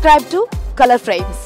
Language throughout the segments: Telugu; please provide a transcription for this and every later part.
subscribe to Color Frames.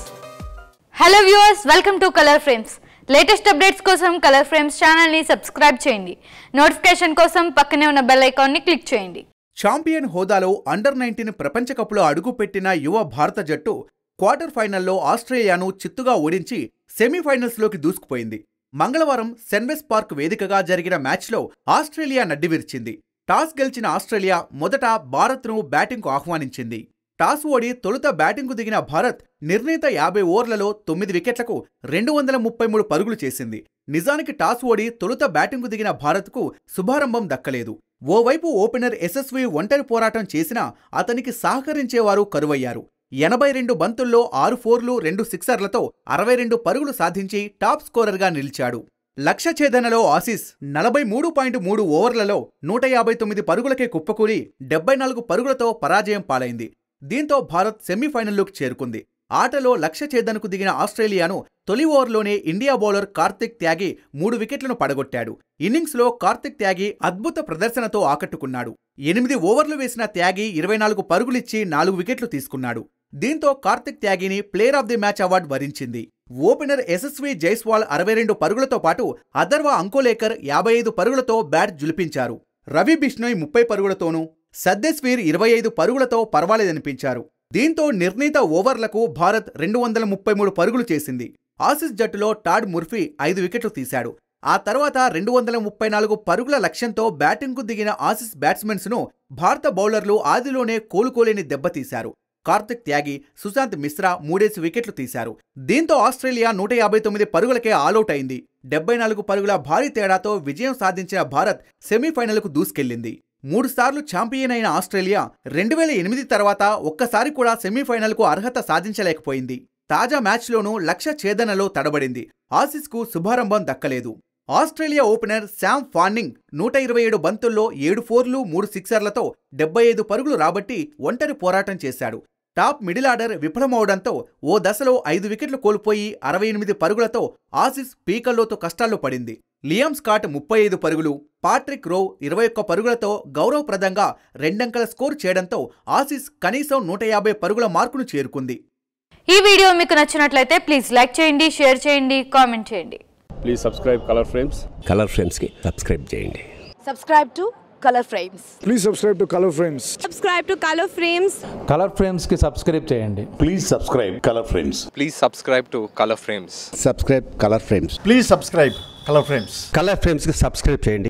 Hello viewers welcome to Color Frames latest updates కోసం కలర్ ఫ్రేమ్స్ ఛానల్ని సబ్స్క్రైబ్ చేయండి నోటిఫికేషన్ కోసం పక్కనే ఉన్న బెల్ ఐకాన్ని క్లిక్ చేయండి ఛాంపియన్ హోదాలో అండర్ నైన్టీన్ ప్రపంచ కప్లో అడుగుపెట్టిన యువ భారత జట్టు క్వార్టర్ ఫైనల్లో ఆస్ట్రేలియాను చిత్తుగా ఓడించి సెమీఫైనల్స్లోకి దూసుకుపోయింది మంగళవారం సెన్వెస్ పార్క్ వేదికగా జరిగిన మ్యాచ్లో ఆస్ట్రేలియా నడ్డివిరిచింది టాస్ గెలిచిన ఆస్ట్రేలియా మొదట భారత్ను బ్యాటింగ్కు ఆహ్వానించింది టాస్ ఓడి తొలుత బ్యాటింగ్కు దిగిన భారత్ నిర్ణీత యాభై ఓవర్లలో తొమ్మిది వికెట్లకు రెండు వందల ముప్పై మూడు పరుగులు చేసింది నిజానికి టాస్ ఓడి తొలుత బ్యాటింగ్కు దిగిన భారత్కు శుభారంభం దక్కలేదు ఓవైపు ఓపెనర్ యశస్వి ఒంటరి పోరాటం చేసినా అతనికి సహకరించేవారు కరువయ్యారు ఎనభై రెండు బంతుల్లో ఆరు ఫోర్లు రెండు సిక్సర్లతో అరవై రెండు పరుగులు సాధించి టాప్ స్కోరర్గా నిలిచాడు లక్ష్య ఛేదనలో ఆసీస్ నలభై మూడు పాయింట్ మూడు ఓవర్లలో నూట యాభై తొమ్మిది పరుగులకే కుప్పకూలి డెబ్బై నాలుగు పరుగులతో పరాజయం పాలైంది దీంతో భారత్ సెమీఫైనల్లోకి చేరుకుంది ఆటలో లక్ష్య ఛేదనకు దిగిన ఆస్ట్రేలియాను తొలి ఓవర్లోనే ఇండియా బౌలర్ కార్తిక్ త్యాగి మూడు వికెట్లను పడగొట్టాడు ఇన్నింగ్స్లో కార్తిక్ త్యాగి అద్భుత ప్రదర్శనతో ఆకట్టుకున్నాడు ఎనిమిది ఓవర్లు వేసిన త్యాగి ఇరవై నాలుగు పరుగులిచ్చి నాలుగు వికెట్లు తీసుకున్నాడు దీంతో కార్తిక్ త్యాగిని player of the match award వరించింది ఓపెనర్ యశస్వి జైస్వాల్ అరవై రెండు పరుగులతో పాటు అథర్వ అంకోలేకర్ యాభై ఐదు పరుగులతో బ్యాట్ జులిపించారు రవి బిష్ణోయ్ ముప్పై పరుగులతోనూ సద్దెస్వీర్ ఇరవై ఐదు పరుగులతో పర్వాలేదనిపించారు దీంతో నిర్ణీత ఓవర్లకు భారత్ రెండు వందల ముప్పై మూడు పరుగులు చేసింది ఆసీస్ జట్టులో టాడ్ ముర్ఫీ ఐదు వికెట్లు తీశాడు ఆ తర్వాత రెండు వందల ముప్పై నాలుగు పరుగుల లక్ష్యంతో బ్యాటింగ్కు దిగిన ఆసీస్ బ్యాట్స్మెన్స్ను భారత బౌలర్లు ఆదిలోనే కోలుకోలేని దెబ్బతీశారు కార్తిక్ త్యాగి సుశాంత్ మిశ్రా మూడేసి వికెట్లు తీశారు దీంతో ఆస్ట్రేలియా నూట యాభై తొమ్మిది పరుగులకే ఆలౌట్ అయింది డెబ్బై నాలుగు పరుగుల భారీ తేడాతో విజయం సాధించిన భారత్ సెమీఫైనల్కు దూసుకెళ్లింది మూడుసార్లు ఛాంపియన్ అయిన ఆస్ట్రేలియా రెండు వేల ఎనిమిది తర్వాత ఒక్కసారి కూడా సెమీఫైనల్కు అర్హత సాధించలేకపోయింది తాజా మ్యాచ్లోనూ లక్ష్య ఛేదనలో తడబడింది ఆసీస్కు శుభారంభం దక్కలేదు ఆస్ట్రేలియా ఓపెనర్ శామ్ ఫాన్నింగ్ నూట ఇరవై ఏడు బంతుల్లో ఏడు ఫోర్లు మూడు సిక్సర్లతో డెబ్బై ఐదు పరుగులు రాబట్టి ఒంటరి పోరాటం చేశాడు టాప్ మిడిల్ ఆర్డర్ విఫలమవడంతో ఓ దశలో ఐదు వికెట్లు కోల్పోయి అరవై ఎనిమిది పరుగులతో ఆసీస్ పీకల్లోతో కష్టాల్లో పడింది లియామ్ స్కాట్ ముప్పై ఐదు పరుగులు పాట్రిక్ రో ఇరవై ఒక్క పరుగులతో గౌరవప్రదంగా రెండంకెల స్కోర్ చేయడంతో ఆసీస్ కనీసం నూట యాభై పరుగుల మార్కును చేరుకుంది ఈ వీడియో మీకు నచ్చినట్లయితే ప్లీజ్ లైక్ చేయండి షేర్ చేయండి కామెంట్ చేయండి please subscribe Color Frames Color ఫ్రేమ్స్కి సబ్స్క్రైబ్ చేయండి Subscribe to Color Frames. Please subscribe to Color Frames. subscribe to Color Frames Color ఫ్రేమ్స్కి సబ్స్క్రైబ్ చేయండి Please subscribe Color Frames. Please subscribe to Color Frames. Subscribe Color Frames Please subscribe Color Frames. Color ఫ్రేమ్స్కి సబ్స్క్రైబ్ చేయండి